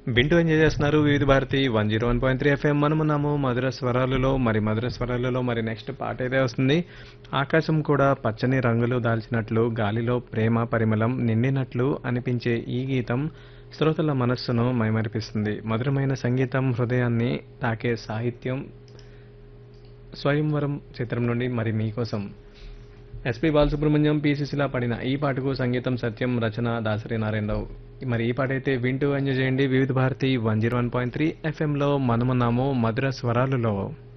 వింటూ ఎంజాయ్ చేస్తున్నారు Vividh Bharati one zero one point three FM మనమున్నాము మధుర స్వరాలలో మరి మధుర స్వరాలలో మరి నెక్స్ట్ పాట అయితే వస్తుంది ఆకాశం కూడా పచ్చని రంగులు దాల్చినట్లు గాలిలో ప్రేమ పరిమళం నిండినట్లు అనిపించే ఈ గీతం శ్రోతల మనస్సును మైమరిపిస్తుంది మధురమైన సంగీతం హృదయాన్ని తాకే సాహిత్యం స్వయంవరం చిత్రం నుండి మరి మీకోసం ఎస్పి బాలసుబ్రహ్మణ్యం పీసీసీలా పడిన ఈ పాటకు సంగీతం సత్యం రచన దాసరి నారాయణరావు మరి ఈ పాట అయితే వింటూ ఎంజాయ్ చేయండి Vividh Bharati one zero one point three ఎఫ్ఎంలో మనమున్నాము మధుర స్వరాలులో